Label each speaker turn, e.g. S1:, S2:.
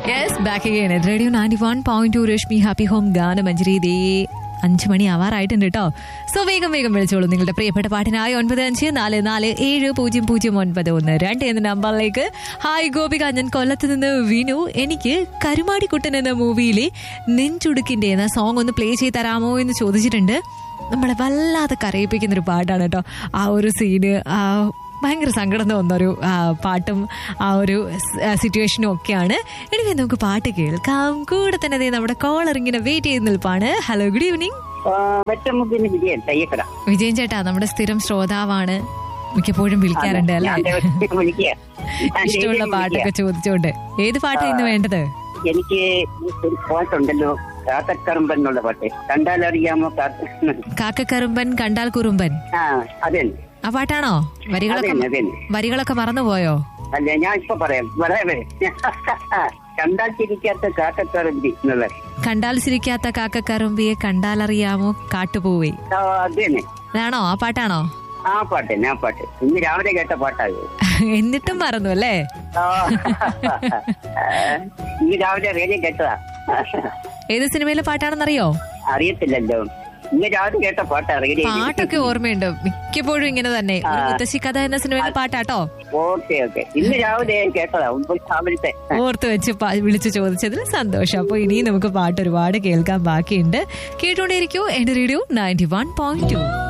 S1: Yes back again radio ninety one point two Rashmi happy home ഗാനമഞ്ജരി ദേ അഞ്ചു മണി ആവാറായിട്ടുണ്ട് കേട്ടോ സോ വേഗം വേഗം വിളിച്ചോളൂ നിങ്ങളുടെ പ്രിയപ്പെട്ട പാട്ടിനായി ഒൻപത് അഞ്ച് നാല് നാല് ഏഴ് പൂജ്യം പൂജ്യം ഒൻപത് ഒന്ന് രണ്ട് എന്ന നമ്പറിലേക്ക് ഹായ് ഗോപിക ഞാൻ കൊല്ലത്ത് നിന്ന് വിനു എനിക്ക് കരുമാടിക്കുട്ടൻ എന്ന മൂവിയിലെ നെഞ്ചുടുക്കിന്റെ എന്ന സോങ് ഒന്ന് പ്ലേ ചെയ്ത് തരാമോ എന്ന് ചോദിച്ചിട്ടുണ്ട് നമ്മളെ വല്ലാതെ കരയിപ്പിക്കുന്ന ഒരു പാട്ടാണ് കേട്ടോ ആ ഒരു സീന് ആ ഭയങ്കര സങ്കടം തോന്നുന്നൊരു ആ, പാട്ടും ആ ഒരു സിറ്റുവേഷനും ഒക്കെയാണ് എനിക്ക് നമുക്ക് പാട്ട് കേൾക്കാം കൂടെ തന്നെ ദേ നമ്മുടെ കോളർ ഇങ്ങനെ വെയിറ്റ് ചെയ്ത് നിൽപ്പാണ് ഹലോ ഗുഡ് ഈവനിങ്
S2: വെറ്റമുക്കിന് വിജയൻ തയ്യക്കട
S1: വിജയൻ ചേട്ടാ നമ്മുടെ സ്ഥിരം ശ്രോതാവാണ് മിക്കപ്പോഴും വിളിക്കാറുണ്ട് അല്ലേ
S2: വിളിക്കുക
S1: ഇഷ്ടമുള്ള പാട്ടൊക്കെ ചോദിച്ചോണ്ട് ഏത് പാട്ടാ ഇന്ന് വേണ്ടത്
S2: എനിക്ക് ഒരു പാട്ടുണ്ടല്ലോ കാത്തക്കറുമ്പൻ എന്നുള്ള പാട്ട് കണ്ടാലറിയാമോ കാത്ത
S1: കാക്കക്കറുമ്പൻ കണ്ടാൽ കുറുമ്പൻ
S2: ആ അതെ
S1: ആ പാട്ടാണോ വരികളൊക്കെ
S2: അതന്നെ അതന്നെ
S1: വരികളൊക്കെ മറന്നുപോയോ
S2: അല്ല ഞാൻ ഇപ്പൊ പറയാം പറയാമേ കണ്ടാൽ ചിരിക്കാത്ത കാക്കക്കറുമ്പി എന്നുള്ളത്
S1: കണ്ടാൽ സിരിക്കാത്ത കാക്കക്കറുമ്പിയെ കണ്ടാലറിയാമോ കാട്ടുപോവേ
S2: ആ, അത് തന്നെ
S1: അതാണോ ആ പാട്ടാണോ
S2: ആ പാട്ട് തന്നെ ആ പാട്ട് ഇന്ന് രാവിലെ കേട്ട പാട്ടായത്
S1: എന്നിട്ടും മറന്നു അല്ലേ
S2: ആ. ഇന്ന് രാവിലെ റേഡിയോ കേട്ടതാ
S1: ഏത് സിനിമയിലെ പാട്ടാണെന്നറിയോ
S2: അറിയത്തില്ലല്ലോ ഇന്ന് രാവിലെ കേട്ട പാട്ടാ റേഡിയോ
S1: പാട്ടൊക്കെ ഓർമ്മയുണ്ട് മിക്കപ്പോഴും ഇങ്ങനെ തന്നെ ഒരു മുത്തശ്ശി കഥ എന്ന സിനിമയിലെ പാട്ടാട്ടോ
S2: ഓക്കെ ഓക്കെ ഇന്ന് രാവിലെ കേട്ടതാ ഒമ്പത് രാവിലത്തെ
S1: ഓർത്ത് വെച്ച് പ- വിളിച്ചു ചോദിച്ചതിൽ സന്തോഷം അപ്പൊ ഇനിയും നമുക്ക് പാട്ട് ഒരുപാട് കേൾക്കാൻ ബാക്കിയുണ്ട് കേട്ടുകൊണ്ടേയിരിക്കൂ എന്റെ radio ninety one point to